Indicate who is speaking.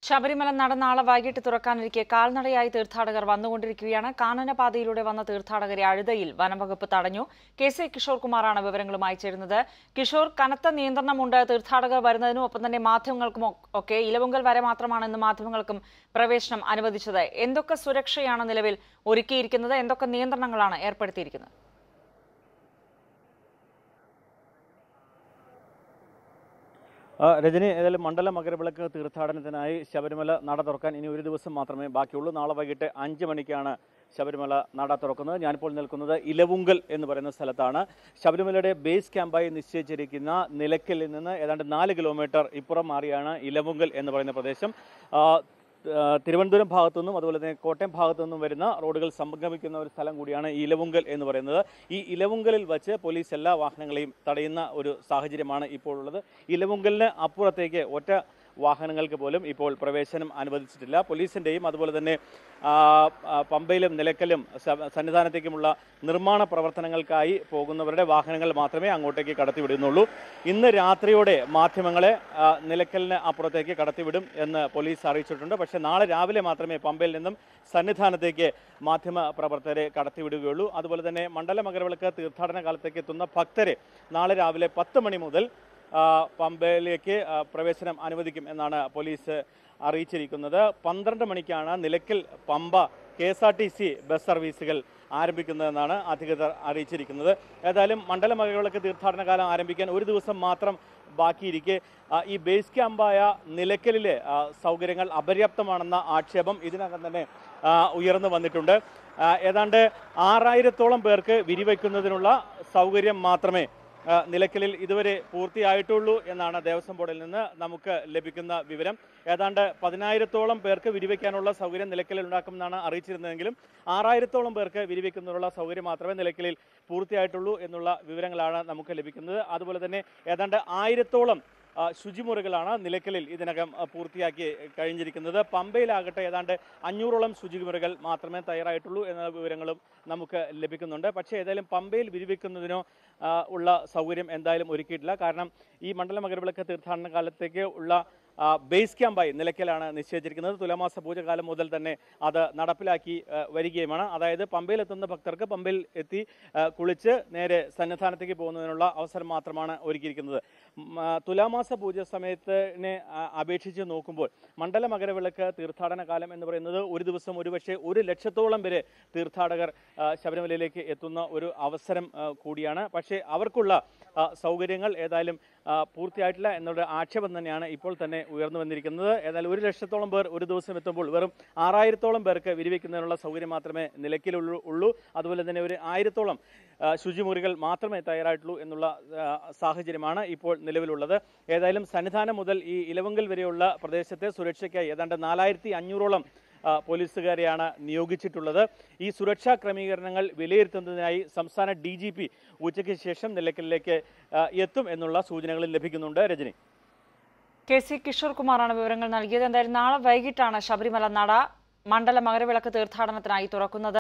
Speaker 1: ശബരിമല നട നാളെ വൈകിട്ട് തുറക്കാനിരിക്കെ കാൽനടയായി തീർത്ഥാടകർ വന്നുകൊണ്ടിരിക്കുകയാണ് കാനനപാതയിലൂടെ വന്ന തീർത്ഥാടകരെ അഴുതയിൽ വനംവകുപ്പ് തടഞ്ഞു കെ സി കിഷോർ കുമാറാണ് വിവരങ്ങളുമായി ചേരുന്നത് കിഷോർ കനത്ത നിയന്ത്രണമുണ്ട് തീർത്ഥാടകർ വരുന്നതിനും ഒപ്പം തന്നെ മാധ്യമങ്ങൾക്കും ഒ- ഒക്കെ ഇലവുങ്കൽ വരെ മാത്രമാണ് ഇന്ന് മാധ്യമങ്ങൾക്കും പ്രവേശനം അനുവദിച്ചത് എന്തൊക്കെ സുരക്ഷയാണ് നിലവിൽ ഒരുക്കിയിരിക്കുന്നത് എന്തൊക്കെ നിയന്ത്രണങ്ങളാണ് ഏർപ്പെടുത്തിയിരിക്കുന്നത്
Speaker 2: ആ, രജനി ഏതായാലും മണ്ഡല മകരവിളക്ക് തീർത്ഥാടനത്തിനായി ശബരിമല നട തുറക്കാൻ ഇനി ഒരു ദിവസം മാത്രമേ ബാക്കിയുള്ളൂ നാളെ വൈകിട്ട് അഞ്ച് മണിക്കാണ് ശബരിമല നട തുറക്കുന്നത് ഞാനിപ്പോൾ നിൽക്കുന്നത് ഇലവുങ്കൽ എന്ന് പറയുന്ന സ്ഥലത്താണ് ശബരിമലയുടെ ബേസ് ക്യാമ്പായി നിശ്ചയിച്ചിരിക്കുന്ന നിലയ്ക്കലിൽ നിന്ന് ഏതാണ്ട് നാല് കിലോമീറ്റർ ഇപ്പുറം മാറിയാണ് ഇലവുങ്കൽ എന്ന് പറയുന്ന പ്രദേശം ആ, ആ, തിരുവനന്തപുരം ഭാഗത്തു നിന്നും അതുപോലെ തന്നെ കോട്ടയം ഭാഗത്തു നിന്നും വരുന്ന റോഡുകൾ സംഗമിക്കുന്ന ഒരു സ്ഥലം കൂടിയാണ് ഈ ഇലവുങ്കൽ എന്ന് പറയുന്നത് ഈ ഇലവുങ്കലിൽ വച്ച് പോലീസ് എല്ലാ വാഹനങ്ങളെയും തടയുന്ന ഒരു സാഹചര്യമാണ് ഇപ്പോൾ ഉള്ളത് ഇലവുങ്കലിന് അപ്പുറത്തേക്ക് ഒറ്റ വാഹനങ്ങൾക്ക് പോലും ഇപ്പോൾ പ്രവേശനം അനുവദിച്ചിട്ടില്ല പോലീസിൻ്റെയും അതുപോലെ തന്നെ ആ, ആ, പമ്പയിലും നിലക്കലും സ- സന്നിധാനത്തേക്കുമുള്ള നിർമ്മാണ പ്രവർത്തനങ്ങൾക്കായി പോകുന്നവരുടെ വാഹനങ്ങൾ മാത്രമേ അങ്ങോട്ടേക്ക് കടത്തിവിടുന്നുള്ളൂ ഇന്ന് രാത്രിയോടെ മാധ്യമങ്ങളെ ആ, നിലക്കലിന് അപ്പുറത്തേക്ക് കടത്തിവിടും എന്ന് പോലീസ് അറിയിച്ചിട്ടുണ്ട് പക്ഷേ നാളെ രാവിലെ മാത്രമേ പമ്പയിൽ നിന്നും സന്നിധാനത്തേക്ക് മാധ്യമ പ്രവർത്തകരെ കടത്തിവിടുകയുള്ളൂ അതുപോലെ തന്നെ മണ്ഡല മകരവിളക്ക് തീർത്ഥാടന കാലത്തേക്ക് എത്തുന്ന ഭക്തരെ നാളെ രാവിലെ പത്ത് മണി മുതൽ ആ, പമ്പയിലേക്ക് ആ, പ്രവേശനം അനുവദിക്കും എന്നാണ് പോലീസ് അറിയിച്ചിരിക്കുന്നത് പന്ത്രണ്ട് മണിക്കാണ് Nilakkal Pamba K S R T C bus സർവീസുകൾ ആരംഭിക്കുന്നതെന്നാണ് അധികൃതർ അറിയിച്ചിരിക്കുന്നത് ഏതായാലും മണ്ഡല മകരവിളക്ക് തീർത്ഥാടന കാലം ആരംഭിക്കാൻ ഒരു ദിവസം മാത്രം ബാക്കിയിരിക്കെ ആ, ഈ ബേസ് ക്യാമ്പായ നിലയ്ക്കലിലെ ആ, സൗകര്യങ്ങൾ അപര്യാപ്തമാണെന്ന ആക്ഷേപം ഇതിനകം തന്നെ ആ, ഉയർന്നു വന്നിട്ടുണ്ട് ആ, ഏതാണ്ട് ആറായിരത്തോളം പേർക്ക് വിരിവയ്ക്കുന്നതിനുള്ള സൗകര്യം മാത്രമേ ആ, നിലയ്ക്കലിൽ ഇതുവരെ പൂർത്തിയായിട്ടുള്ളൂ എന്നാണ് ദേവസ്വം ബോർഡിൽ നിന്ന് നമുക്ക് ലഭിക്കുന്ന വിവരം ഏതാണ്ട് പതിനായിരത്തോളം പേർക്ക് വിരിവയ്ക്കാനുള്ള സൗകര്യം നിലയ്ക്കലിൽ ഉണ്ടാക്കുമെന്നാണ് അറിയിച്ചിരുന്നതെങ്കിലും ആറായിരത്തോളം പേർക്ക് വിരിവയ്ക്കുന്നതിനുള്ള സൗകര്യം മാത്രമേ നിലയ്ക്കലിൽ പൂർത്തിയായിട്ടുള്ളൂ എന്നുള്ള വിവരങ്ങളാണ് നമുക്ക് ലഭിക്കുന്നത് അതുപോലെ തന്നെ ഏതാണ്ട് ആയിരത്തോളം ആ, ശുചിമുറികളാണ് നിലയ്ക്കലിൽ ഇതിനകം ആ, പൂർത്തിയാക്കി കഴിഞ്ഞിരിക്കുന്നത് പമ്പയിലാകട്ടെ ഏതാണ്ട് അഞ്ഞൂറോളം ശുചിമുറികൾ മാത്രമേ തയ്യാറായിട്ടുള്ളൂ എന്ന വിവരങ്ങളും നമുക്ക് ലഭിക്കുന്നുണ്ട് പക്ഷേ ഏതായാലും പമ്പയിൽ വിരിവെക്കുന്നതിനോ ആ, ഉള്ള സൗകര്യം എന്തായാലും ഒരുക്കിയിട്ടില്ല കാരണം ഈ മണ്ഡല മകരവിളക്ക് തീർത്ഥാടന കാലത്തേക്ക് ഉള്ള ആ, ബേസ് ക്യാമ്പായി നിലയ്ക്കലാണ് നിശ്ചയിച്ചിരിക്കുന്നത് തുലാമാസ പൂജകാലം മുതൽ തന്നെ അത് നടപ്പിലാക്കി ആ, വരികയുമാണ് അതായത് പമ്പയിലെത്തുന്ന ഭക്തർക്ക് പമ്പയിൽ എത്തി ആ, കുളിച്ച് നേരെ സന്നിധാനത്തേക്ക് പോകുന്നതിനുള്ള അവസരം മാത്രമാണ് ഒരുക്കിയിരിക്കുന്നത് ഉം, ആ, തുലാമാസ പൂജ സമയത്തിനെ ആ, അപേക്ഷിച്ച് നോക്കുമ്പോൾ മണ്ഡല മകരവിളക്ക് തീർത്ഥാടന കാലം എന്ന് പറയുന്നത് ഒരു ദിവസം ഒരുപക്ഷെ ഒരു ലക്ഷത്തോളം പേര് തീർത്ഥാടകർ ആ, ശബരിമലയിലേക്ക് എത്തുന്ന ഒരു അവസരം ആ, കൂടിയാണ് പക്ഷേ അവർക്കുള്ള ആ, സൗകര്യങ്ങൾ ഏതായാലും ആ, പൂർത്തിയായിട്ടില്ല എന്നുള്ള ആക്ഷേപം തന്നെയാണ് ഇപ്പോൾ തന്നെ ഉയർന്നു വന്നിരിക്കുന്നത് ഏതായാലും ഒരു ലക്ഷത്തോളം പേർ ഒരു ദിവസം എത്തുമ്പോൾ വെറും ആറായിരത്തോളം പേർക്ക് വിരിവെക്കുന്നതിനുള്ള സൗകര്യം മാത്രമേ നിലയ്ക്കലുള്ളൂ ഉള്ളൂ അതുപോലെ തന്നെ ഒരു ആയിരത്തോളം ആ, ശുചിമുറികൾ മാത്രമേ തയ്യാറായിട്ടുള്ളൂ എന്നുള്ള ആ, സാഹചര്യമാണ് ഇപ്പോൾ നിലവിലുള്ളത് ഏതായാലും സന്നിധാനം മുതൽ ഈ ഇലവങ്കൽ വരെയുള്ള പ്രദേശത്തെ സുരക്ഷയ്ക്കായി ഏതാണ്ട് നാലായിരത്തി അഞ്ഞൂറോളം ആ, പോലീസുകാരെയാണ് നിയോഗിച്ചിട്ടുള്ളത് ഈ സുരക്ഷാ ക്രമീകരണങ്ങൾ വിലയിരുത്തുന്നതിനായി സംസ്ഥാന ഡി ജി പി ഉച്ചയ്ക്ക് ശേഷം നിലയ്ക്കലിലേക്ക് ആ, എത്തും എന്നുള്ള സൂചനകൾ ലഭിക്കുന്നുണ്ട് രജനി
Speaker 1: കെ സി കിഷോർ കുമാറാണ് വിവരങ്ങൾ നൽകിയത് എന്തായാലും നാളെ വൈകിട്ടാണ് ശബരിമല നട മണ്ഡല മകരവിളക്ക് തീർത്ഥാടനത്തിനായി തുറക്കുന്നത്